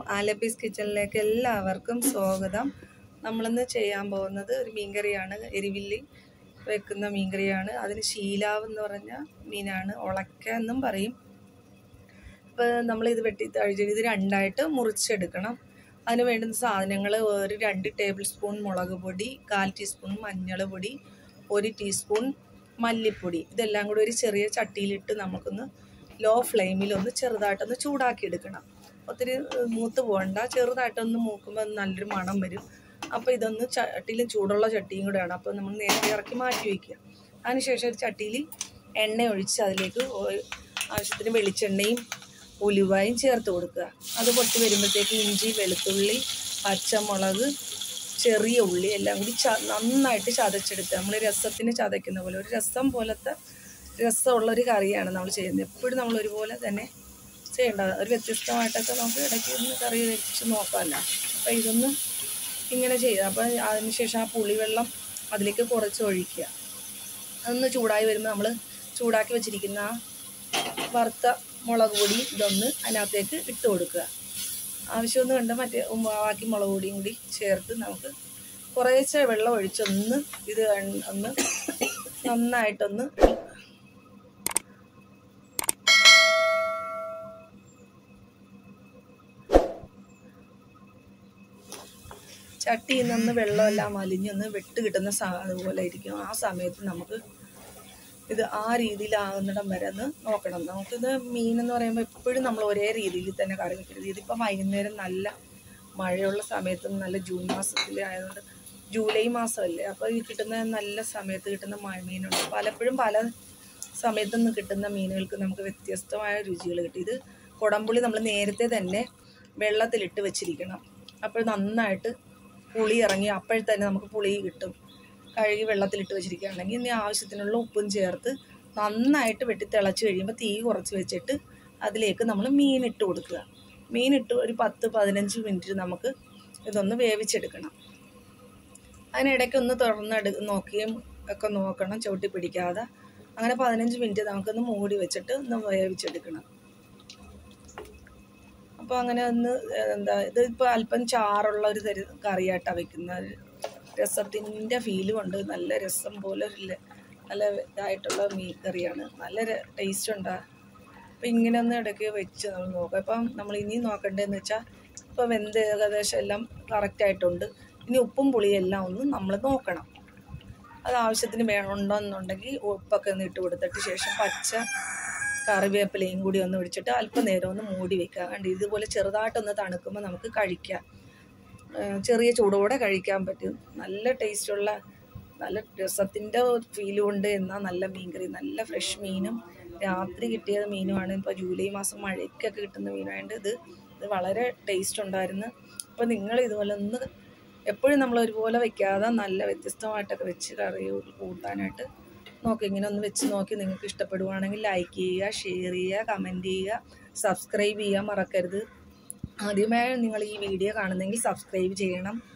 ആലപ്പീസ് കിച്ചണിലേക്ക് എല്ലാവർക്കും സ്വാഗതം നമ്മളിന്ന് ചെയ്യാൻ പോകുന്നത് ഒരു മീൻകറിയാണ് എരിവില്ലി വെക്കുന്ന മീൻകറിയാണ് അതിന് ശീലാവ് എന്ന് പറഞ്ഞ മീനാണ് ഉളക്ക എന്നും പറയും ഇപ്പോൾ നമ്മളിത് വെട്ടി തഴിച്ച് ഇത് രണ്ടായിട്ട് മുറിച്ചെടുക്കണം അതിന് വേണ്ടുന്ന സാധനങ്ങൾ ഒരു രണ്ട് ടേബിൾ സ്പൂൺ മുളക് പൊടി കാൽ ടീസ്പൂൺ മഞ്ഞൾ പൊടി ഒരു ടീസ്പൂൺ മല്ലിപ്പൊടി ഇതെല്ലാം കൂടി ഒരു ചെറിയ ചട്ടിയിലിട്ട് നമുക്കൊന്ന് ലോ ഫ്ലെയിമിൽ ഒന്ന് ചെറുതായിട്ടൊന്ന് ചൂടാക്കി എടുക്കണം ഒത്തിരി ഏഹ്, മൂത്ത് പോകണ്ട ചെറുതായിട്ടൊന്ന് മൂക്കുമ്പോൾ നല്ലൊരു മണം വരും അപ്പോൾ ഇതൊന്ന് ചട്ടിയിലും ചൂടുള്ള ചട്ടിയും കൂടെയാണ് അപ്പോൾ നമ്മൾ നേരത്തെ ഇറക്കി മാറ്റി വയ്ക്കുക അതിനുശേഷം ഒരു ചട്ടിയിൽ എണ്ണ ഒഴിച്ച് അതിലേക്ക് ഓ- ആവശ്യത്തിന് വെളിച്ചെണ്ണയും ഉലുവായും ചേർത്ത് കൊടുക്കുക അത് പൊട്ടി വരുമ്പോഴത്തേക്ക് ഇഞ്ചി വെളുത്തുള്ളി പച്ചമുളക് ചെറിയ ഉള്ളി എല്ലാം കൂടി ച നന്നായിട്ട് ചതച്ചെടുക്കുക നമ്മൾ രസത്തിന് ചതയ്ക്കുന്ന പോലെ ഒരു രസം പോലത്തെ രസമുള്ള ഒരു കറിയാണ് നമ്മൾ ചെയ്യുന്നത് എപ്പോഴും നമ്മൾ ഒരുപോലെ തന്നെ ചെയ്യേണ്ടത് ഒരു വ്യത്യസ്തമായിട്ടൊക്കെ നമുക്ക് ഇടയ്ക്ക് ഒന്ന് കറി വെച്ച് നോക്കാമല്ലോ അപ്പോൾ ഇതൊന്ന് ഇങ്ങനെ ചെയ്യുക അപ്പോൾ അതിനുശേഷം ആ പുളിവെള്ളം അതിലേക്ക് കുറച്ച് ഒഴിക്കുക അതൊന്ന് ചൂടായി വരുമ്പോൾ നമ്മൾ ചൂടാക്കി വെച്ചിരിക്കുന്ന ആ വറുത്ത മുളക് പൊടി ഇതൊന്ന് അതിനകത്തേക്ക് ഇട്ട് കൊടുക്കുക ആവശ്യമൊന്നും കണ്ട മറ്റേ ഉം ബാക്കി മുളക് പൊടിയും കൂടി ചേർത്ത് നമുക്ക് കുറേശ്ശെ വെള്ളം ഒഴിച്ചൊന്ന് ഇത് അൺ- ഒന്ന് നന്നായിട്ടൊന്ന് ചട്ടിയിൽ നിന്ന് വെള്ളമെല്ലാം അലിഞ്ഞൊന്ന് വെട്ട് കിട്ടുന്ന സ അതുപോലെ ഇരിക്കും ആ സമയത്ത് നമുക്ക് ഇത് ആ രീതിയിലാകുന്നിടം വരെ ഒന്ന് നോക്കണം നമുക്കിത് മീൻ എന്ന് പറയുമ്പോൾ എപ്പോഴും നമ്മൾ ഒരേ രീതിയിൽ തന്നെ കറി വെക്കരുത് ഇതിപ്പോൾ വൈകുന്നേരം നല്ല മഴയുള്ള സമയത്തും നല്ല ജൂൺ മാസത്തിൽ ആയതുകൊണ്ട് ജൂലൈ മാസമല്ലേ അപ്പോൾ ഈ കിട്ടുന്ന നല്ല സമയത്ത് കിട്ടുന്ന മഴ മീനുണ്ട് പലപ്പോഴും പല സമയത്തു നിന്ന് കിട്ടുന്ന മീനുകൾക്ക് നമുക്ക് വ്യത്യസ്തമായ രുചികൾ കിട്ടും ഇത് കുടംപുളി നമ്മൾ നേരത്തെ തന്നെ വെള്ളത്തിലിട്ട് വെച്ചിരിക്കണം അപ്പോൾ നന്നായിട്ട് പുളി ഇറങ്ങി അപ്പോഴേ തന്നെ നമുക്ക് പുളി കിട്ടും കഴുകി വെള്ളത്തിലിട്ട് വെച്ചിരിക്കുകയാണെങ്കിൽ ഇനി ആവശ്യത്തിനുള്ള ഉപ്പും ചേർത്ത് നന്നായിട്ട് വെട്ടി തിളച്ച് കഴിയുമ്പോൾ തീ കുറച്ച് വെച്ചിട്ട് അതിലേക്ക് നമ്മൾ മീൻ ഇട്ട് കൊടുക്കുക മീൻ ഇട്ട് ഒരു പത്ത് പതിനഞ്ച് മിനിറ്റ് നമുക്ക് ഇതൊന്ന് വേവിച്ചെടുക്കണം അതിനിടയ്ക്ക് ഒന്ന് തുറന്നെടു നോക്കിയും ഒക്കെ നോക്കണം ചവിട്ടി പിടിക്കാതെ അങ്ങനെ പതിനഞ്ച് മിനിറ്റ് നമുക്കൊന്ന് മൂടി വെച്ചിട്ട് ഒന്ന് വേവിച്ചെടുക്കണം അപ്പോൾ അങ്ങനെ ഒന്ന് ഏഹ്, എന്താ ഇത് ഇപ്പോൾ അല്പം ചാറുള്ള ഒരു തരി കറിയായിട്ടാണ് വെക്കുന്നത് രസത്തിൻ്റെ ഫീലും ഉണ്ട് നല്ല രസം പോലെ ഒരു ല- നല്ല ഇതായിട്ടുള്ള മീൻ കറിയാണ് നല്ല ടേസ്റ്റ് ഉണ്ട് അപ്പം ഇങ്ങനെ ഒന്ന് ഇടയ്ക്ക് വെച്ച് നമ്മൾ നോക്കാം ഇപ്പം നമ്മൾ ഇനി നോക്കേണ്ടതെന്ന് വെച്ചാൽ ഇപ്പോൾ വെന്ത് ഏകദേശം എല്ലാം കറക്റ്റായിട്ടുണ്ട് ഇനി ഉപ്പും പുളിയും എല്ലാം ഒന്ന് നമ്മൾ നോക്കണം അത് ആവശ്യത്തിന് വേണമെന്നുണ്ടെങ്കിൽ ഉപ്പൊക്കെ ഒന്ന് ഇട്ട് കൊടുത്തിട്ട് ശേഷം പച്ച കറിവേപ്പിലയും കൂടി ഒന്ന് ഒഴിച്ചിട്ട് അല്പനേരം ഒന്ന് മൂടി വെക്കുക കണ്ട് ഇതുപോലെ ചെറുതായിട്ടൊന്ന് തണുക്കുമ്പോൾ നമുക്ക് കഴിക്കാം ഏഹ് ചെറിയ ചൂടോടെ കഴിക്കാൻ പറ്റും നല്ല ടേസ്റ്റുള്ള നല്ല രസത്തിൻ്റെ ഫീലും ഉണ്ട് എന്നാൽ നല്ല മീൻകറി നല്ല ഫ്രഷ് മീനും രാത്രി കിട്ടിയ മീനുമാണ് ഇപ്പോൾ ജൂലൈ മാസം മഴയ്ക്കൊക്കെ കിട്ടുന്ന മീനായതുകൊണ്ട് ഇത് ഇത് വളരെ ടേസ്റ്റ് ഉണ്ടായിരുന്നു അപ്പോൾ നിങ്ങൾ ഇതുപോലെ ഒന്ന് എപ്പോഴും നമ്മൾ ഒരുപോലെ വെക്കാതെ നല്ല വ്യത്യസ്തമായിട്ടൊക്കെ വെച്ച് കറി കൂട്ടാനായിട്ട് നോക്കി ഇങ്ങനെ ഒന്ന് വെച്ച് നോക്കി നിങ്ങൾക്ക് ഇഷ്ടപ്പെടുവാണെങ്കിൽ ലൈക്ക് ചെയ്യുക ഷെയർ ചെയ്യുക കമൻറ്റ് ചെയ്യുക സബ്സ്ക്രൈബ് ചെയ്യാൻ മറക്കരുത് ആദ്യമായി നിങ്ങൾ ഈ വീഡിയോ കാണുന്നെങ്കിൽ സബ്സ്ക്രൈബ് ചെയ്യണം